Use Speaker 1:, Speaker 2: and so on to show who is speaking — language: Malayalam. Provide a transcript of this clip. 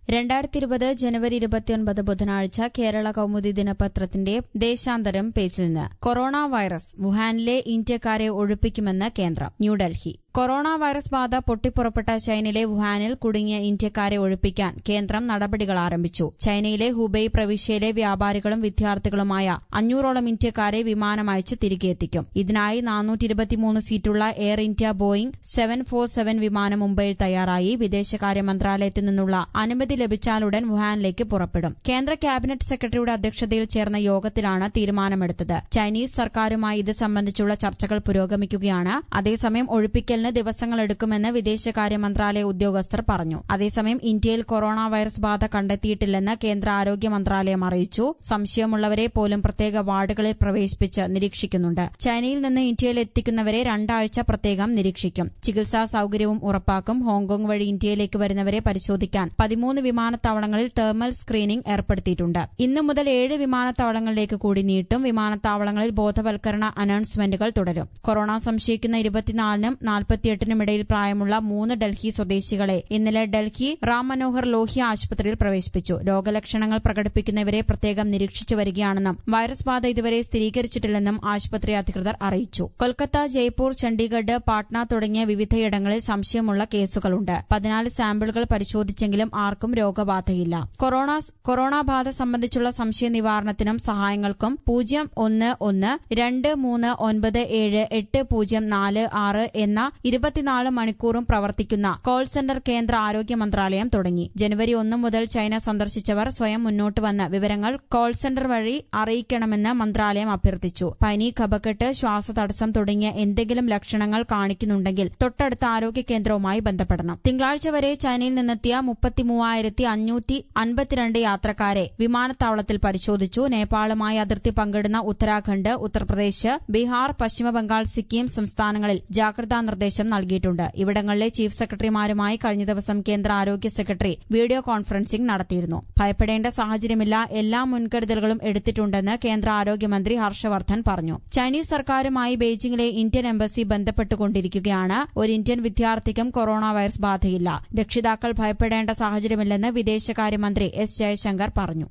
Speaker 1: രണ്ടായിരത്തി ഇരുപത് ജനുവരി ഇരുപത്തിയൊൻപത് ബുധനാഴ്ച കേരള കൗമുദി ദിനപത്രത്തിന്റെ ദേശാന്തരം പേജിൽ നിന്ന് കൊറോണ വൈറസ് വുഹാനിലെ ഇന്ത്യക്കാരെ ഒഴിപ്പിക്കുമെന്ന് കേന്ദ്രം ന്യൂഡൽഹി കൊറോണ വൈറസ് ബാധ പൊട്ടിപ്പുറപ്പെട്ട ചൈനയിലെ വുഹാനിൽ കുടുങ്ങിയ ഇന്ത്യക്കാരെ ഒഴിപ്പിക്കാൻ കേന്ദ്രം നടപടികൾ ആരംഭിച്ചു ചൈനയിലെ ഹുബൈ പ്രവിശ്യയിലെ വ്യാപാരികളും വിദ്യാർത്ഥികളുമായ അഞ്ഞൂറോളം ഇന്ത്യക്കാരെ വിമാനമയച്ച് തിരികെ എത്തിക്കും ഇതിനായി നാനൂറ്റി ഇരുപത്തിമൂന്ന് സീറ്റുള്ള Air India Boeing seven four seven വിമാനം മുംബൈയിൽ തയ്യാറായി വിദേശകാര്യ മന്ത്രാലയത്തിൽ നിന്നുള്ള അനുമതി ലഭിച്ചാലുടൻ വുഹാനിലേക്ക് പുറപ്പെടും കേന്ദ്ര ക്യാബിനറ്റ് സെക്രട്ടറിയുടെ അധ്യക്ഷതയിൽ ചേർന്ന യോഗത്തിലാണ് തീരുമാനമെടുത്തത് ചൈനീസ് സർക്കാരുമായി ഇത് സംബന്ധിച്ചുള്ള ചർച്ചകൾ പുരോഗമിക്കുകയാണ് അതേസമയം ഒഴിപ്പിക്കലിന് ദിവസങ്ങളെടുക്കുമെന്ന് വിദേശകാര്യ മന്ത്രാലയ ഉദ്യോഗസ്ഥർ പറഞ്ഞു അതേസമയം ഇന്ത്യയിൽ കൊറോണ വൈറസ് ബാധ കണ്ടെത്തിയിട്ടില്ലെന്ന് കേന്ദ്ര ആരോഗ്യ മന്ത്രാലയം അറിയിച്ചു സംശയമുള്ളവരെ പോലും പ്രത്യേക വാർഡുകളിൽ പ്രവേശിപ്പിച്ച് നിരീക്ഷിക്കുന്നുണ്ട് ചൈനയിൽ നിന്ന് ഇന്ത്യയിൽ എത്തിക്കുന്നവരെ രണ്ടാഴ്ച പ്രത്യേകം നിരീക്ഷിക്കും ചികിത്സാ സൌകര്യവും ഉറപ്പാക്കും ഹോങ്കോങ് വഴി ഇന്ത്യയിലേക്ക് വരുന്നവരെ പരിശോധിക്കാൻ പതിമൂന്ന് വിമാനത്താവളങ്ങളിൽ തെർമൽ സ്ക്രീനിംഗ് ഏർപ്പെടുത്തിയിട്ടുണ്ട് ഇന്നു മുതൽ ഏഴ് വിമാനത്താവളങ്ങളിലേക്ക് കൂടി നീട്ടും വിമാനത്താവളങ്ങളിൽ ബോധവൽക്കരണ അനൗൺസ്മെന്റുകൾ തുടരും കൊറോണ സംശയിക്കുന്ന ഇരുപത്തിനാലിനും നാൽപ്പത്തിയെട്ടിനും ഇടയിൽ പ്രായമുള്ള മൂന്ന് ഡൽഹി സ്വദേശികളെ ഇന്നലെ ഡൽഹി റാം മനോഹർ ലോഹ്യ ആശുപത്രിയിൽ പ്രവേശിപ്പിച്ചു രോഗലക്ഷണങ്ങൾ പ്രകടിപ്പിക്കുന്നവരെ പ്രത്യേകം നിരീക്ഷിച്ചു വരികയാണെന്നും വൈറസ് ബാധ ഇതുവരെ സ്ഥിരീകരിച്ചിട്ടില്ലെന്നും ആശുപത്രി അധികൃതർ അറിയിച്ചു കൊൽക്കത്ത ജയ്പൂർ ചണ്ഡീഗഡ് പാട്ന തുടങ്ങിയ വിവിധയിടങ്ങളിൽ സംശയമുള്ള കേസുകളുണ്ട് പതിനാല് സാമ്പിളുകൾ പരിശോധിച്ചെങ്കിലും ആർക്കും രോഗബാധയില്ല കൊറോണ കൊറോണ ബാധ സംബന്ധിച്ചുള്ള സംശയ നിവാരണത്തിനും സഹായങ്ങൾക്കും പൂജ്യം ഒന്ന് ഒന്ന് രണ്ട് മൂന്ന് ഒൻപത് ഏഴ് എട്ട് പൂജ്യം നാല് ആറ് എന്ന ഇരുപത്തിനാല് മണിക്കൂറും പ്രവർത്തിക്കുന്ന കോൾ സെന്റർ കേന്ദ്ര ആരോഗ്യ മന്ത്രാലയം തുടങ്ങി ജനുവരി ഒന്ന് മുതൽ ചൈന സന്ദർശിച്ചവർ സ്വയം മുന്നോട്ട് വന്ന് വിവരങ്ങൾ കോൾ സെന്റർ വഴി അറിയിക്കണമെന്ന് മന്ത്രാലയം അഭ്യർത്ഥിച്ചു പനി കഫക്കെട്ട് ശ്വാസതടസ്സം തുടങ്ങിയ എന്തെങ്കിലും ലക്ഷണങ്ങൾ കാണിക്കുന്നുണ്ടെങ്കിൽ തൊട്ടടുത്ത ആരോഗ്യ കേന്ദ്രവുമായി ബന്ധപ്പെടണം തിങ്കളാഴ്ച വരെ ചൈനയിൽ നിന്നെത്തിയ മുപ്പത്തിമൂവായിരത്തി അഞ്ഞൂറ്റി അൻപത്തിരണ്ട് യാത്രക്കാരെ വിമാനത്താവളത്തിൽ പരിശോധിച്ചു നേപ്പാളുമായി അതിർത്തി പങ്കിടുന്ന ഉത്തരാഖണ്ഡ് ഉത്തർപ്രദേശ് ബീഹാർ പശ്ചിമബംഗാൾ സിക്കിം സംസ്ഥാനങ്ങളിൽ ജാഗ്രതാ നിർദ്ദേശം നൽകിയിട്ടുണ്ട് ഇവിടങ്ങളിലെ ചീഫ് സെക്രട്ടറിമാരുമായി കഴിഞ്ഞ ദിവസം കേന്ദ്ര ആരോഗ്യ സെക്രട്ടറി വീഡിയോ കോൺഫറൻസിംഗ് നടത്തിയിരുന്നു ഭയപ്പെടേണ്ട സാഹചര്യമില്ല എല്ലാ മുൻകരുതലുകളും എടുത്തിട്ടുണ്ടെന്ന് കേന്ദ്ര ആരോഗ്യമന്ത്രി ഹർഷവർദ്ധൻ പറഞ്ഞു ചൈനീസ് സർക്കാരുമായി ബെയ്ജിംഗിലെ ഇന്ത്യൻ എംബസി ബന്ധപ്പെട്ടുകൊണ്ടിരിക്കുകയാണ് ഒരു ഇന്ത്യൻ വിദ്യാർത്ഥിക്കും കൊറോണ വൈറസ് ബാധയില്ല രക്ഷിതാക്കൾ ഭയപ്പെടേണ്ട സാഹചര്യമില്ലെന്ന് വിദേശകാര്യമന്ത്രി എസ് ജയശങ്കർ പറഞ്ഞു